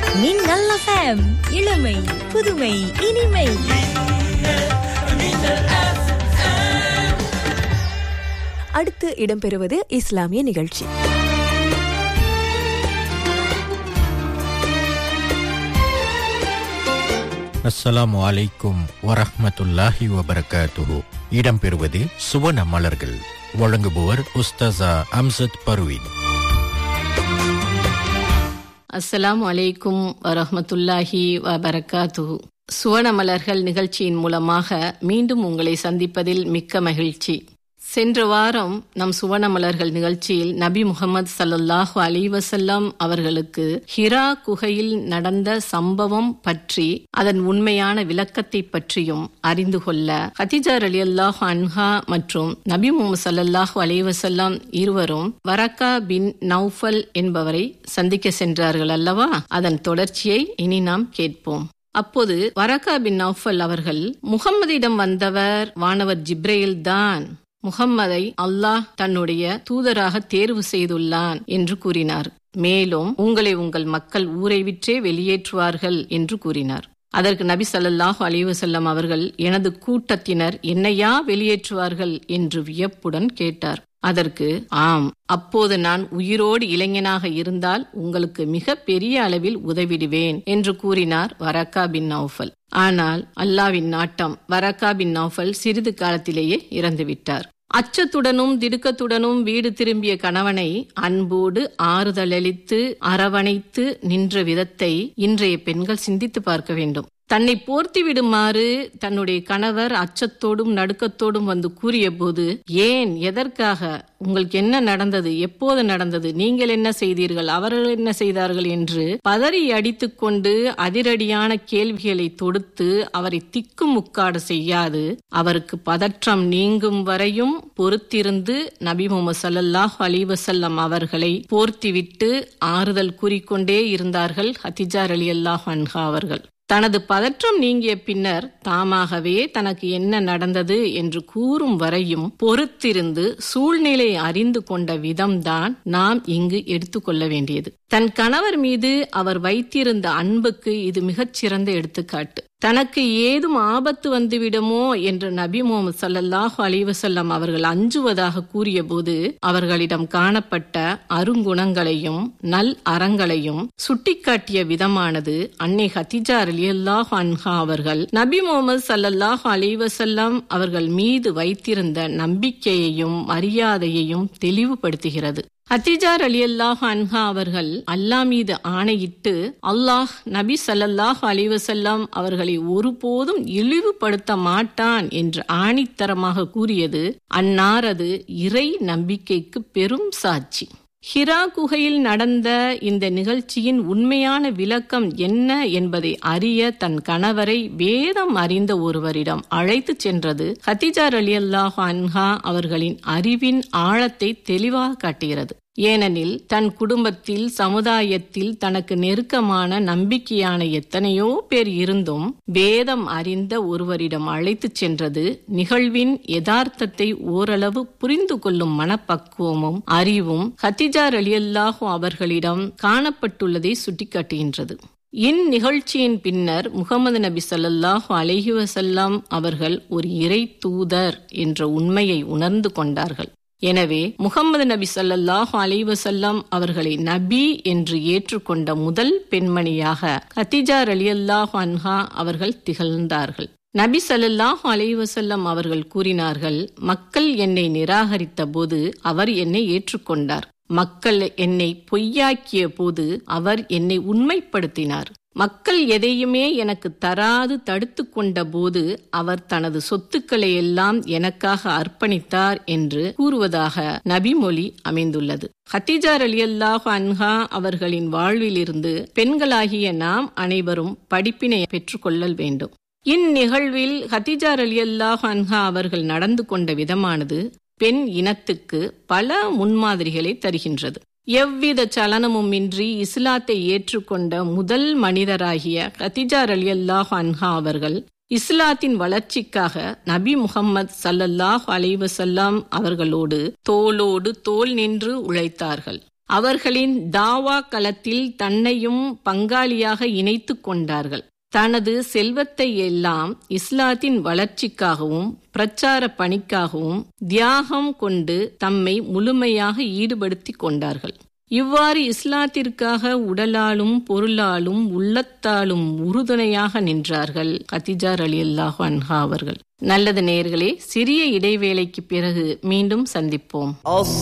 மின்னல் எஃப்எம் இளமை புதுமை இனிமை அடுத்து இடம்பெறுவது இஸ்லாமிய நிகழ்ச்சி அஸ்ஸலாமு அலைக்கும் வரஹ்மத்துல்லாஹி வபரகாத்துஹு இடம்பெறுவது சுவன மலர்கள் வழங்குபவர் உஸ்தாசா அம்சத் பர்வீன் அஸ்ஸலாமு அலைக்கும் வரஹ்மத்துல்லாஹி வபரகாத்துஹு சுவன மலர்கள் நிகழ்ச்சியின் மூலமாக மீண்டும் உங்களை சந்திப்பதில் மிக்க மகிழ்ச்சி சென்ற வாரம் நம் சுவன மலர்கள் நிகழ்ச்சியில் நபி முகமது சல்லல்லாஹு அலி வசல்லாம் அவர்களுக்கு ஹிரா குகையில் நடந்த சம்பவம் பற்றி அதன் உண்மையான விளக்கத்தை பற்றியும் அறிந்து கொள்ள ஹதிஜார் அலி அல்லாஹ் அன்ஹா மற்றும் நபி முகமது சல்லல்லாஹு அலி வசல்லாம் இருவரும் வரக்கா பின் நௌஃபல் என்பவரை சந்திக்க சென்றார்கள் அல்லவா அதன் தொடர்ச்சியை இனி நாம் கேட்போம் அப்போது வரகா பின் நௌஃபல் அவர்கள் முகம்மதிடம் வந்தவர் வானவர் ஜிப்ரேல் தான் முகம்மதை அல்லாஹ் தன்னுடைய தூதராக தேர்வு செய்துள்ளான் என்று கூறினார் மேலும் உங்களை உங்கள் மக்கள் ஊரை விற்றே வெளியேற்றுவார்கள் என்று கூறினார் அதற்கு நபி ஸல்லல்லாஹு அலைஹி வஸல்லம் அவர்கள் எனது கூட்டத்தினர் என்னையா வெளியேற்றுவார்கள் என்று வியப்புடன் கேட்டார் அதற்கு ஆம் அப்போது நான் உயிரோடு இளைஞனாக இருந்தால் உங்களுக்கு மிக பெரிய அளவில் உதவிடுவேன் என்று கூறினார் வரக்கா பின் நௌஃபல் ஆனால் அல்லாவின் நாட்டம் வரக்கா பின் நௌஃபல் சிறிது காலத்திலேயே இறந்துவிட்டார் அச்சத்துடனும் திடுக்கத்துடனும் வீடு திரும்பிய கணவனை அன்போடு ஆறுதலளித்து அரவணைத்து நின்ற விதத்தை இன்றைய பெண்கள் சிந்தித்து பார்க்க வேண்டும் தன்னை போர்த்தி விடுமாறு தன்னுடைய கணவர் அச்சத்தோடும் நடுக்கத்தோடும் வந்து கூறிய போது ஏன் எதற்காக உங்களுக்கு என்ன நடந்தது எப்போது நடந்தது நீங்கள் என்ன செய்தீர்கள் அவர்கள் என்ன செய்தார்கள் என்று பதறி அடித்துக் கொண்டு அதிரடியான கேள்விகளை தொடுத்து அவரை திக்கு முக்காடு செய்யாது அவருக்கு பதற்றம் நீங்கும் வரையும் பொறுத்திருந்து நபி முகமது சல்லாஹ் அலி வசல்லம் அவர்களை போர்த்திவிட்டு ஆறுதல் கூறிக்கொண்டே இருந்தார்கள் ஹத்திஜார் அலி அல்லாஹ் அன்ஹா அவர்கள் தனது பதற்றம் நீங்கிய பின்னர் தாமாகவே தனக்கு என்ன நடந்தது என்று கூறும் வரையும் பொறுத்திருந்து சூழ்நிலை அறிந்து கொண்ட விதம்தான் நாம் இங்கு எடுத்துக்கொள்ள வேண்டியது தன் கணவர் மீது அவர் வைத்திருந்த அன்புக்கு இது மிகச்சிறந்த எடுத்துக்காட்டு தனக்கு ஏதும் ஆபத்து வந்துவிடுமோ என்று நபி முகமது சல்லல்லாஹு அலிவசல்லம் அவர்கள் அஞ்சுவதாக கூறியபோது அவர்களிடம் காணப்பட்ட அருங்குணங்களையும் நல் அறங்களையும் சுட்டிக்காட்டிய விதமானது அன்னை ஹத்திஜார் அலியல்லாஹ் அன்ஹா அவர்கள் நபி முகமது சல்லல்லாஹு அலிவசல்லம் அவர்கள் மீது வைத்திருந்த நம்பிக்கையையும் மரியாதையையும் தெளிவுபடுத்துகிறது அத்திஜார் அலி அல்லாஹ் அன்ஹா அவர்கள் அல்லாஹ் மீது ஆணையிட்டு அல்லாஹ் நபி சல்லல்லாஹ் அலிவசல்லாம் அவர்களை ஒருபோதும் இழிவுபடுத்த மாட்டான் என்று ஆணித்தரமாக கூறியது அன்னாரது இறை நம்பிக்கைக்கு பெரும் சாட்சி ஹிரா குகையில் நடந்த இந்த நிகழ்ச்சியின் உண்மையான விளக்கம் என்ன என்பதை அறிய தன் கணவரை வேதம் அறிந்த ஒருவரிடம் அழைத்து சென்றது ஹத்திஜார் அலி அல்லாஹ் அன்ஹா அவர்களின் அறிவின் ஆழத்தை தெளிவாக காட்டுகிறது ஏனெனில் தன் குடும்பத்தில் சமுதாயத்தில் தனக்கு நெருக்கமான நம்பிக்கையான எத்தனையோ பேர் இருந்தும் வேதம் அறிந்த ஒருவரிடம் அழைத்துச் சென்றது நிகழ்வின் யதார்த்தத்தை ஓரளவு புரிந்து கொள்ளும் மனப்பக்குவமும் அறிவும் ஹத்திஜார் அலியல்லாஹு அவர்களிடம் காணப்பட்டுள்ளதை சுட்டிக்காட்டுகின்றது இந்நிகழ்ச்சியின் பின்னர் முகமது நபி சல்லாஹூ அலஹி வசல்லாம் அவர்கள் ஒரு இறை தூதர் என்ற உண்மையை உணர்ந்து கொண்டார்கள் எனவே முகமது நபி சல்லாஹூ அலைவசல்லாம் அவர்களை நபி என்று ஏற்றுக்கொண்ட முதல் பெண்மணியாக கத்திஜார் அலி அல்லாஹ் அன்ஹா அவர்கள் திகழ்ந்தார்கள் நபி சல்லாஹூ அலைவசல்லம் அவர்கள் கூறினார்கள் மக்கள் என்னை நிராகரித்த போது அவர் என்னை ஏற்றுக்கொண்டார் மக்கள் என்னை பொய்யாக்கிய போது அவர் என்னை உண்மைப்படுத்தினார் மக்கள் எதையுமே எனக்கு தராது தடுத்து கொண்ட போது அவர் தனது சொத்துக்களை எல்லாம் எனக்காக அர்ப்பணித்தார் என்று கூறுவதாக நபிமொழி அமைந்துள்ளது ஹத்திஜார் அலி அல்லாஹ் அன்ஹா அவர்களின் வாழ்விலிருந்து பெண்களாகிய நாம் அனைவரும் படிப்பினை பெற்றுக்கொள்ளல் வேண்டும் இந்நிகழ்வில் ஹத்திஜார் அலி அல்லாஹ் அன்ஹா அவர்கள் நடந்து கொண்ட விதமானது பெண் இனத்துக்கு பல முன்மாதிரிகளை தருகின்றது எவ்வித சலனமும் இன்றி இஸ்லாத்தை ஏற்றுக்கொண்ட முதல் மனிதராகிய கத்திஜார் அலி அல்லாஹ் அன்ஹா அவர்கள் இஸ்லாத்தின் வளர்ச்சிக்காக நபி முகம்மது சல்லல்லாஹ் அலைவசல்லாம் அவர்களோடு தோளோடு தோல் நின்று உழைத்தார்கள் அவர்களின் தாவா களத்தில் தன்னையும் பங்காளியாக இணைத்து கொண்டார்கள் தனது செல்வத்தை எல்லாம் இஸ்லாத்தின் வளர்ச்சிக்காகவும் பிரச்சார பணிக்காகவும் தியாகம் கொண்டு தம்மை முழுமையாக ஈடுபடுத்திக் கொண்டார்கள் இவ்வாறு இஸ்லாத்திற்காக உடலாலும் பொருளாலும் உள்ளத்தாலும் உறுதுணையாக நின்றார்கள் கத்திஜார் அலி அல்லாஹு அன்ஹா அவர்கள் நல்லது நேயர்களே சிறிய இடைவேளைக்கு பிறகு மீண்டும் சந்திப்போம்